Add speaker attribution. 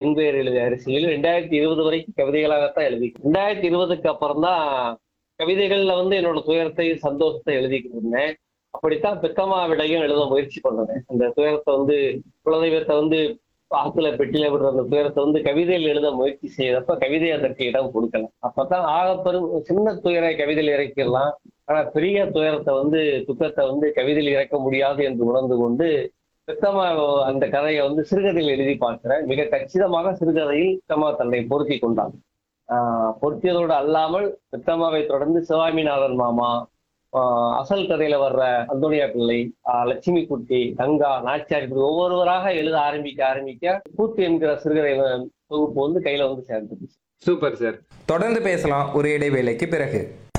Speaker 1: என் பெயர் எழுதிய அரிசியில் ரெண்டாயிரத்தி இருபது வரைக்கும் கவிதைகளாகத்தான் எழுதி ரெண்டாயிரத்தி இருபதுக்கு அப்புறம் தான் கவிதைகள்ல வந்து என்னோட துயரத்தை சந்தோஷத்தை எழுதிக்கிட்டு இருந்தேன் அப்படித்தான் பெக்கம்மாவிடையும் எழுத முயற்சி பண்ணேன் அந்த துயரத்தை வந்து குலதெய்வத்தை வந்து ஆத்துல பெட்டியில விடுற அந்த துயரத்தை வந்து கவிதையில் எழுத முயற்சி செய்தப்ப கவிதை அதற்கு இடம் கொடுக்கல அப்பதான் ஆகப்பெரும் சின்ன துயரை கவிதையில் இறக்கிடலாம் ஆனா பெரிய துயரத்தை வந்து துக்கத்தை வந்து கவிதையில் இறக்க முடியாது என்று உணர்ந்து கொண்டு பெத்தம்மா அந்த கதையை வந்து சிறுகதையில் எழுதி பார்க்கிறேன் மிக கச்சிதமாக சிறுகதையில் பெத்தம்மா தன்னை பொருத்தி கொண்டான் ஆஹ் பொருத்தியதோடு அல்லாமல் பெத்தம்மாவை தொடர்ந்து சிவாமிநாதன் மாமா ஆஹ் அசல் கதையில வர்ற அந்தோனியா பிள்ளை ஆஹ் லட்சுமி குட்டி கங்கா நாச்சியார் இப்படி ஒவ்வொருவராக எழுத ஆரம்பிக்க ஆரம்பிக்க கூத்து என்கிற சிறுகதை தொகுப்பு வந்து கையில வந்து சேர்ந்துச்சு
Speaker 2: சூப்பர் சார்
Speaker 3: தொடர்ந்து பேசலாம் ஒரு இடைவேளைக்கு பிறகு